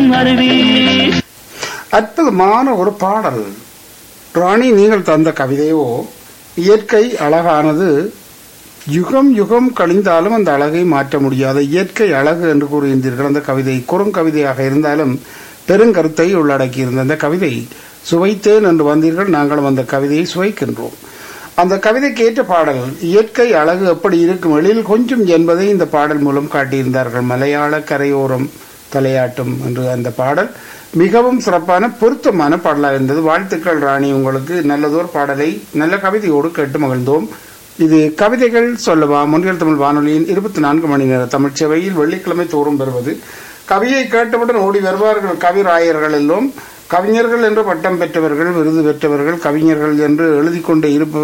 அருவி அற்புதமான ஒரு பாடல் ராணி நீங்கள் தந்த கவிதையோ இயற்கை அழகானது யுகம் யுகம் கழிந்தாலும் அந்த அழகை மாற்ற முடியாத இயற்கை அழகு என்று கூறுகின்றீர்கள் அந்த கவிதை குறுங்கவிதையாக இருந்தாலும் பெருங்கருத்தை உள்ளடக்கியிருந்த அந்த கவிதை சுவைத்தேன் என்று வந்தீர்கள் நாங்களும் அந்த கவிதையை சுவைக்கின்றோம் அந்த கவிதைக்கு ஏற்ற பாடல் இயற்கை அழகு எப்படி இருக்கும் எழில் கொஞ்சம் என்பதை இந்த பாடல் மூலம் காட்டியிருந்தார்கள் மலையாள கரையோரம் தலையாட்டும் என்று அந்த பாடல் மிகவும் சிறப்பான பொருத்தமான பாடலாக இருந்தது வாழ்த்துக்கள் ராணி உங்களுக்கு நல்லதோர் பாடலை நல்ல கவிதையோடு கேட்டு மகிழ்ந்தோம் இது கவிதைகள் சொல்லவா முன்கள் தமிழ் வானொலியின் இருபத்தி நான்கு மணி நேர தமிழ் சேவையில் வெள்ளிக்கிழமை தோறும் பெறுவது கவியை கேட்டவுடன் ஓடி வருவார்கள் கவிராயர்கள் எல்லாம் கவிஞர்கள் என்று பட்டம் பெற்றவர்கள் விருது பெற்றவர்கள் கவிஞர்கள் என்று எழுதி கொண்டே இருப்பவர்கள்